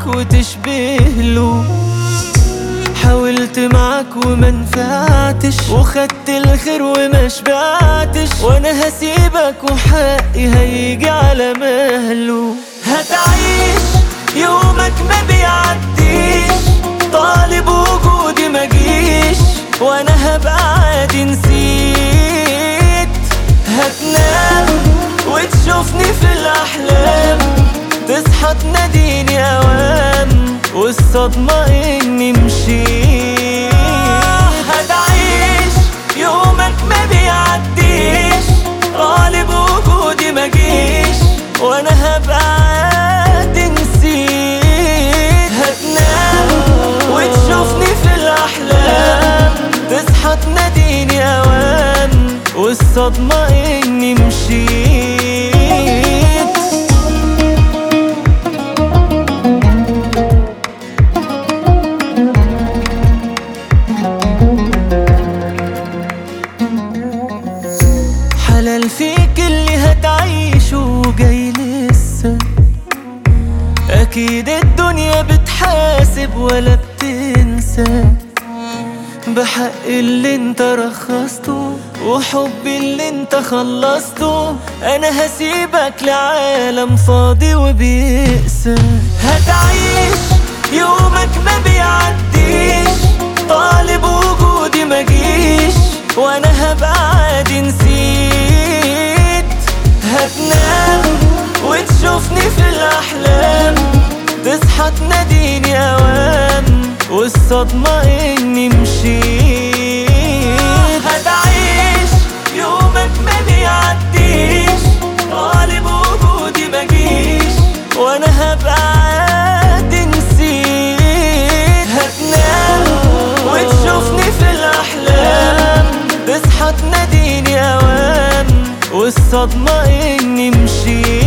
معاك وتشبه له حاولت معاك وما نفعتش وخدت الخير وما شبعتش وانا هسيبك وحقي هيجي على مهله هتعيش يومك ما بيعديش طالب وجودي ما جيش وانا هبقى عادي نسيت هتنام وتشوفني في الاحلام تصحى تناديني اوام والصدمة اني مشيت هتعيش يومك ما بيعديش غالب وجودي ما جيش وانا هبقى عادي نسيت هتنام وتشوفني في الاحلام تصحى تناديني اوام والصدمة اني مشيت حلال فيك اللي هتعيشه جاي لسه اكيد الدنيا بتحاسب ولا بتنسى بحق اللي انت رخصته وحبي اللي انت خلصته انا هسيبك لعالم فاضي وبيقسى هتعيش يومك ما بيعديش طالب وجودي ما جيش وانا هبقى عادي نسيت هتنام وتشوفني في الاحلام تصحى تناديني اوام والصدمة اني مشيت هتعيش يومك ما بيعديش طالب وجودي ما جيش وانا هبقى عادي نسيت هتنام وتشوفني في الاحلام تصحى تناديني اوام والصدمة اني مشيت